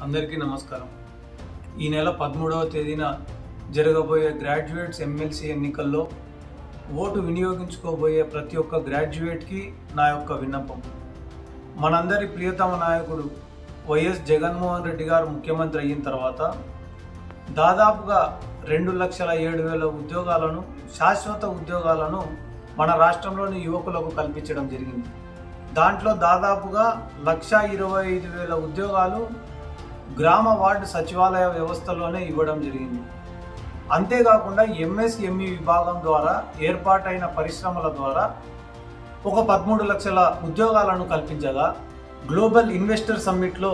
అందరికీ నమస్కారం ఈ నెల పదమూడవ తేదీన జరగబోయే గ్రాడ్యుయేట్స్ ఎమ్మెల్సీ ఎన్నికల్లో ఓటు వినియోగించుకోబోయే ప్రతి ఒక్క గ్రాడ్యుయేట్కి నా యొక్క విన్నపం మనందరి ప్రియతమ నాయకుడు వైఎస్ జగన్మోహన్ రెడ్డి గారు ముఖ్యమంత్రి అయిన తర్వాత దాదాపుగా రెండు లక్షల ఏడు వేల ఉద్యోగాలను శాశ్వత ఉద్యోగాలను మన రాష్ట్రంలోని యువకులకు కల్పించడం జరిగింది దాంట్లో దాదాపుగా లక్ష ఇరవై ఐదు వేల ఉద్యోగాలు గ్రామ వార్డు సచివాలయ వ్యవస్థలోనే ఇవ్వడం జరిగింది అంతేకాకుండా ఎంఎస్ఎంఈ విభాగం ద్వారా ఏర్పాటైన పరిశ్రమల ద్వారా ఒక పదమూడు లక్షల ఉద్యోగాలను కల్పించగా గ్లోబల్ ఇన్వెస్టర్ సమ్మిట్లో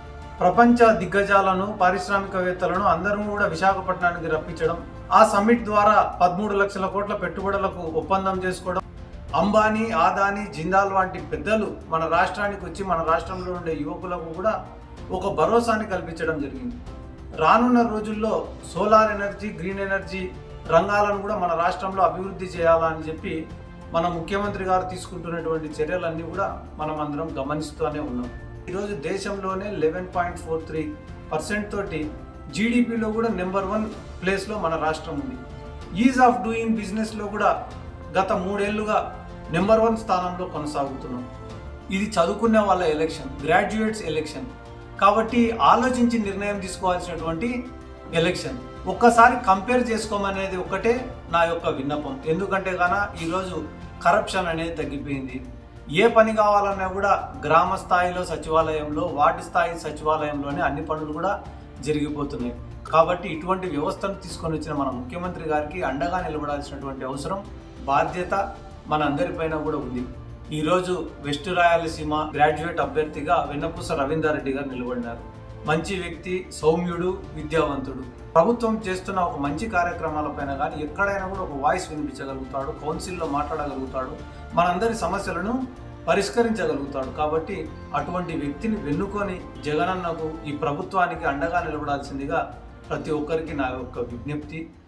ప్రపంచ దిగ్గజాలను పారిశ్రామికవేత్తలను అందరూ కూడా విశాఖపట్నానికి రప్పించడం ఆ సమ్మిట్ ద్వారా పదమూడు లక్షల కోట్ల పెట్టుబడులకు ఒప్పందం చేసుకోవడం అంబానీ ఆదానీ జిందాల్ వంటి పెద్దలు మన రాష్ట్రానికి వచ్చి మన రాష్ట్రంలో ఉండే యువకులకు కూడా ఒక భరోసాని కల్పించడం జరిగింది రానున్న రోజుల్లో సోలార్ ఎనర్జీ గ్రీన్ ఎనర్జీ రంగాలను కూడా మన రాష్ట్రంలో అభివృద్ధి చేయాలని చెప్పి మన ముఖ్యమంత్రి గారు తీసుకుంటున్నటువంటి చర్యలన్నీ కూడా మనం అందరం గమనిస్తూనే ఉన్నాం ఈరోజు దేశంలోనే eleven point four three percent తోటి జీడిపిలో కూడా నెంబర్ వన్ ప్లేస్లో మన రాష్ట్రం ఉంది ఈజ్ ఆఫ్ డూయింగ్ బిజినెస్లో కూడా గత మూడేళ్లుగా నెంబర్ వన్ స్థానంలో కొనసాగుతున్నాం ఇది చదువుకునే వాళ్ళ ఎలక్షన్ గ్రాడ్యుయేట్స్ ఎలక్షన్ కాబట్టి ఆలోచించి నిర్ణయం తీసుకోవాల్సినటువంటి ఎలక్షన్ ఒక్కసారి కంపేర్ చేసుకోమనేది ఒకటే నా యొక్క విన్నపం ఎందుకంటే గాన ఈరోజు కరప్షన్ అనేది తగ్గిపోయింది ఏ పని కావాలన్నా కూడా గ్రామ స్థాయిలో సచివాలయంలో వార్డు స్థాయి సచివాలయంలోనే అన్ని పనులు కూడా జరిగిపోతున్నాయి కాబట్టి ఇటువంటి వ్యవస్థను తీసుకొని వచ్చిన మన ముఖ్యమంత్రి గారికి అండగా నిలబడాల్సినటువంటి అవసరం బాధ్యత మన అందరిపైన కూడా ఉంది ఈరోజు వెస్ట్ రాయలసీమ గ్రాడ్యుయేట్ అభ్యర్థిగా వెన్నపూస రవీందర్ రెడ్డి గారు నిలబడినారు మంచి వ్యక్తి సౌమ్యుడు విద్యావంతుడు ప్రభుత్వం చేస్తున్న ఒక మంచి కార్యక్రమాలపైన కానీ ఎక్కడైనా కూడా ఒక వాయిస్ వినిపించగలుగుతాడు కౌన్సిల్లో మాట్లాడగలుగుతాడు మనందరి సమస్యలను పరిష్కరించగలుగుతాడు కాబట్టి అటువంటి వ్యక్తిని వెన్నుకొని జగనన్నకు ఈ ప్రభుత్వానికి అండగా నిలబడాల్సిందిగా ప్రతి ఒక్కరికి నా యొక్క విజ్ఞప్తి